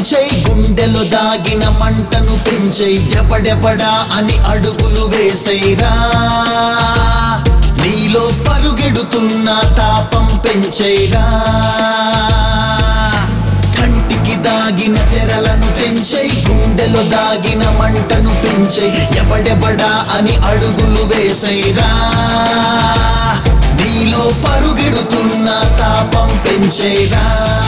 నిల్చై గుండెలో దాగిన మంటను పెంచై ఎవడెవడా అని అడుగులు వేసైరా నీలో పరుగెడుతున్న తాపం పెంచైరా కంటికి దాగిన తెరలను తెంచై గుండెలో దాగిన మంటను పెంచై ఎవడెవడా అని అడుగులు వేసైరా నీలో పరుగెడుతున్న తాపం పెంచైరా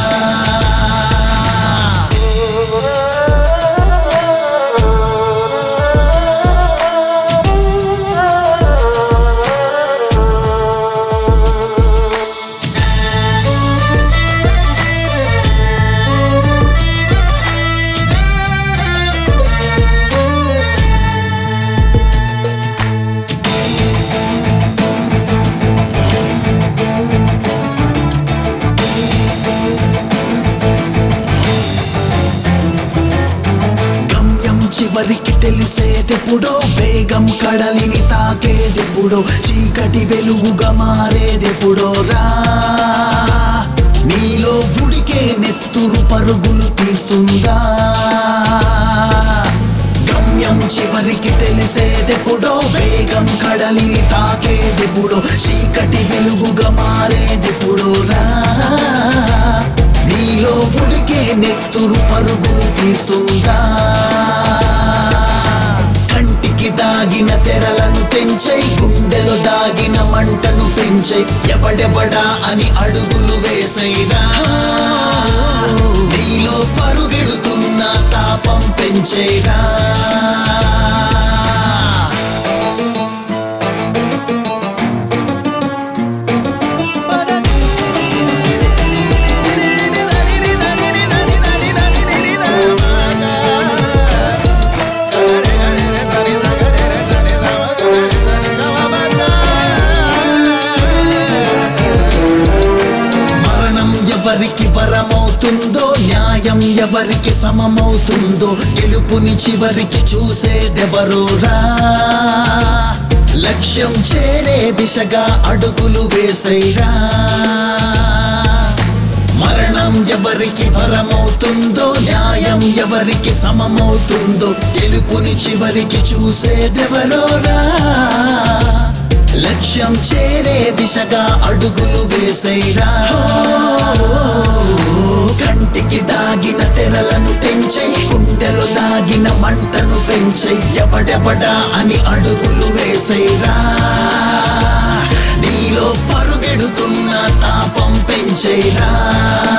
గమ్యం చివరికి తెలిసేదెప్పుడో వేగం కడలిని తాకేదెప్పుడో చీకటి వెలుగుగా మారేదెప్పుడో రా నీలో ఉడికే నెత్తురు పరుగులు తీస్తుందా గమ్యం చివరికి తెలిసేదెప్పుడో వేగం కడలిని తాకేదెప్పుడో చీకటి వెలుగుగా మారేదెప్పుడో రా నీలో ఉడికే నెత్తురు పరుగులు తీస్తుందా కంటికి దాగిన తెరలను తెంచై గుండెలో దాగిన మంటను పెంచై ఎవడెవడా అని అడుగులు వేసైరా నీలో పరుగెడుతున్న తాపం పెంచైరా మరణం ఎవరికి వరమవుతుందో న్యాయం ఎవరికి సమమవుతుందో గెలుపుని చివరికి చూసేదెవరోరా లక్ష్యం చేరే దిశగా అడుగులు వేసైరా మరణం ఎవరికి వరమవుతుందో న్యాయం ఎవరికి సమమవుతుందో గెలుపుని చివరికి చూసేదెవరోరా లక్ష్యం చేరే దిశగా అడుగులు వేసైరా కంటికి దాగిన తెరలను తెంచై గుండెలో దాగిన మంటను పెంచై ఎవడెవడా అని అడుగులు వేసైరా నీలో పరుగెడుతున్న తాపం పెంచైరా